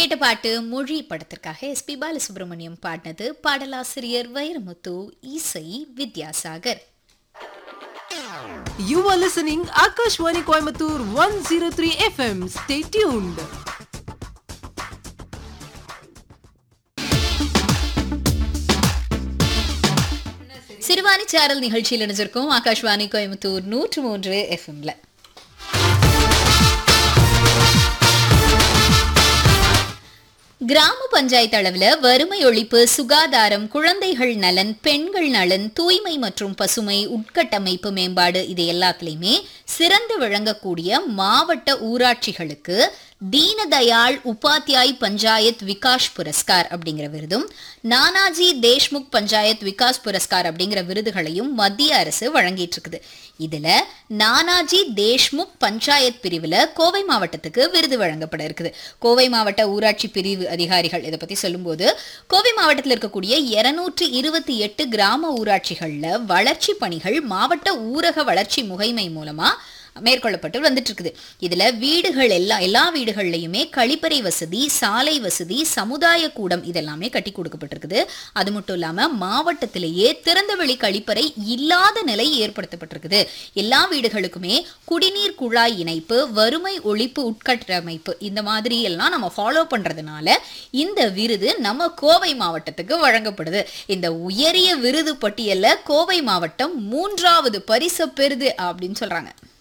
கேட்ட பாட்டு மொழி படத்திற்காக எஸ்பி பாலசுப்ரமணியம் பாடினது பாடலாசிரியர் வைரமுத்து இசை Vidyasagar You are listening Akashwani Coimbatore 103 FM. Stay tuned. Siruvani சாரல் நிகழ்ச்சியில் இணைஞ்சிருக்கோம் ஆகாஷ்வாணி கோயம்புத்தூர் நூற்று மூன்று எஃப்எம்ல கிராம பஞ்சாயத்து அளவில் வறுமை ஒழிப்பு சுகாதாரம் குழந்தைகள் நலன் பெண்கள் நலன் தூய்மை மற்றும் பசுமை உட்கட்டமைப்பு மேம்பாடு இது எல்லாத்துலேயுமே சிறந்து விளங்கக்கூடிய மாவட்ட ஊராட்சிகளுக்கு தீனதயாள் உபாத்யாய் பஞ்சாயத் விகாஸ் புரஸ்கார் அப்படிங்கிற விருதும் நானாஜி தேஷ்முக் பஞ்சாயத் விகாஸ் புரஸ்கார் அப்படிங்கிற விருதுகளையும் மத்திய அரசு வழங்கிட்டு இருக்குது இதுல நானாஜி தேஷ்முக் பஞ்சாயத் பிரிவுல கோவை மாவட்டத்துக்கு விருது வழங்கப்பட இருக்குது கோவை மாவட்ட ஊராட்சி பிரிவு அதிகாரிகள் இதை பத்தி சொல்லும்போது கோவை மாவட்டத்தில் இருக்கக்கூடிய இருநூற்றி இருபத்தி எட்டு கிராம ஊராட்சிகள்ல வளர்ச்சி பணிகள் மாவட்ட ஊரக வளர்ச்சி முகைமை மூலமா மேற்கொள்ளப்பட்டு வந்துட்டு இருக்குது இதுல வீடுகள் எல்லாம் எல்லா வீடுகள்லையுமே கழிப்பறை வசதி சாலை வசதி சமுதாய கூடம் இதெல்லாமே கட்டி கொடுக்கப்பட்டிருக்குது அது மட்டும் இல்லாம மாவட்டத்திலேயே திறந்தவெளி கழிப்பறை இல்லாத நிலை ஏற்படுத்தப்பட்டிருக்குது எல்லா வீடுகளுக்குமே குடிநீர் குழாய் இணைப்பு வறுமை ஒழிப்பு உட்கட்டமைப்பு இந்த மாதிரி எல்லாம் நம்ம ஃபாலோ பண்றதுனால இந்த விருது நம்ம கோவை மாவட்டத்துக்கு வழங்கப்படுது இந்த உயரிய விருது பட்டியல்ல கோவை மாவட்டம் மூன்றாவது பரிசு பெறுது அப்படின்னு சொல்றாங்க